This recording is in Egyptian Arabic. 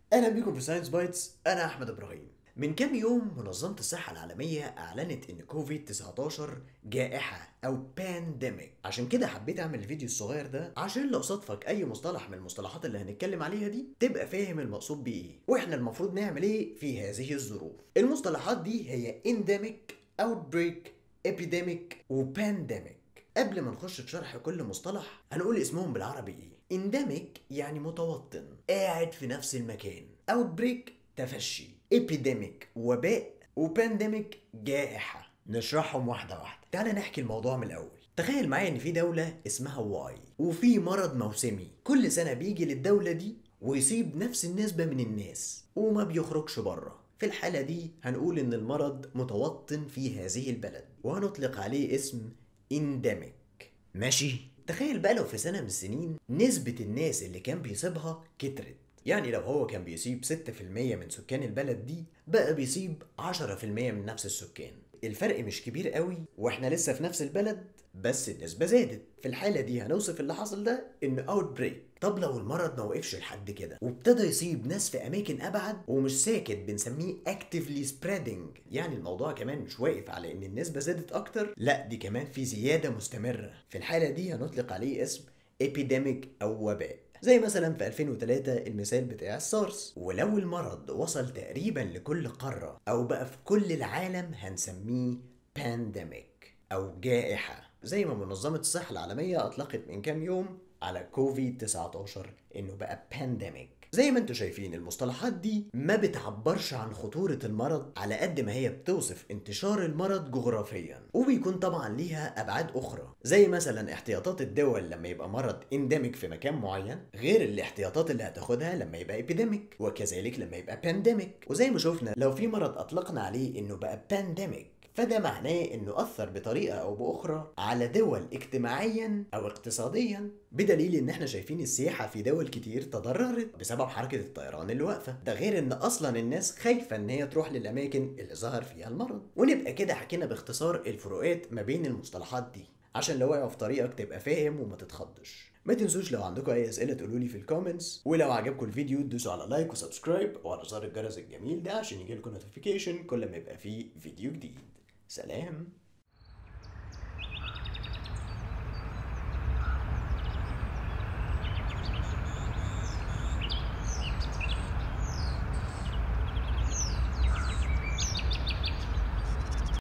اهلا بيكم في ساينس بايتس انا احمد ابراهيم من كام يوم منظمة الصحة العالمية أعلنت إن كوفيد 19 جائحة أو بانديميك عشان كده حبيت أعمل الفيديو الصغير ده عشان لو صادفك أي مصطلح من المصطلحات اللي هنتكلم عليها دي تبقى فاهم المقصود بيه إيه وإحنا المفروض نعمل إيه في هذه الظروف المصطلحات دي هي انديميك outbreak epidemic وبانديميك قبل ما نخش في شرح كل مصطلح هنقول اسمهم بالعربي ايه انديميك يعني متوطن قاعد في نفس المكان outbreak تفشي epidemic وباء وبانديميك جائحة نشرحهم واحدة واحدة تعال نحكي الموضوع من الأول تخيل معايا إن في دولة اسمها واي وفي مرض موسمي كل سنة بيجي للدولة دي ويصيب نفس النسبة من الناس وما بيخرجش بره في الحالة دي هنقول إن المرض متوطن في هذه البلد وهنطلق عليه اسم انديميك ماشي تخيل بقى لو في سنة من السنين نسبة الناس اللي كان بيصيبها كترت يعني لو هو كان بيصيب 6% من سكان البلد دي بقى بيصيب 10% من نفس السكان الفرق مش كبير قوي واحنا لسه في نفس البلد بس النسبة زادت في الحالة دي هنوصف اللي حصل ده انه اوت بريك طب لو المرض ما وقفش لحد كده وابتدى يصيب ناس في اماكن ابعد ومش ساكت بنسميه actively spreading يعني الموضوع كمان مش واقف على ان النسبة زادت اكتر لا دي كمان في زيادة مستمرة في الحالة دي هنطلق عليه اسم epidemic او وباء زي مثلا في 2003 المثال بتاع السارس ولو المرض وصل تقريبا لكل قارة أو بقى في كل العالم هنسميه بانديميك أو جائحة زي ما منظمة الصحة العالمية أطلقت من كام يوم على كوفيد 19 إنه بقى بانديميك زي ما انتم شايفين المصطلحات دي ما بتعبرش عن خطورة المرض على قد ما هي بتوصف انتشار المرض جغرافيا وبيكون طبعا ليها أبعاد أخرى زي مثلا احتياطات الدول لما يبقى مرض انديميك في مكان معين غير الاحتياطات اللي هتاخدها لما يبقى ابيديميك وكذلك لما يبقى بانديميك وزي ما شفنا لو في مرض أطلقنا عليه إنه بقى بانديميك فده معناه انه اثر بطريقه او باخرى على دول اجتماعيا او اقتصاديا بدليل ان احنا شايفين السياحه في دول كتير تضررت بسبب حركه الطيران اللي واقفه ده غير ان اصلا الناس خايفه ان هي تروح للاماكن اللي ظهر فيها المرض ونبقى كده حكينا باختصار الفروقات ما بين المصطلحات دي عشان لو وقعوا في طريقك تبقى فاهم وما تتخضش ما تنسوش لو عندكم اي اسئله تقولوا لي في الكومنتس ولو عجبكم الفيديو تدوسوا على لايك وسبسكرايب وعلى زر الجرس الجميل ده عشان يجيلكم نوتيفيكيشن كل ما يبقى فيه فيديو جديد سلام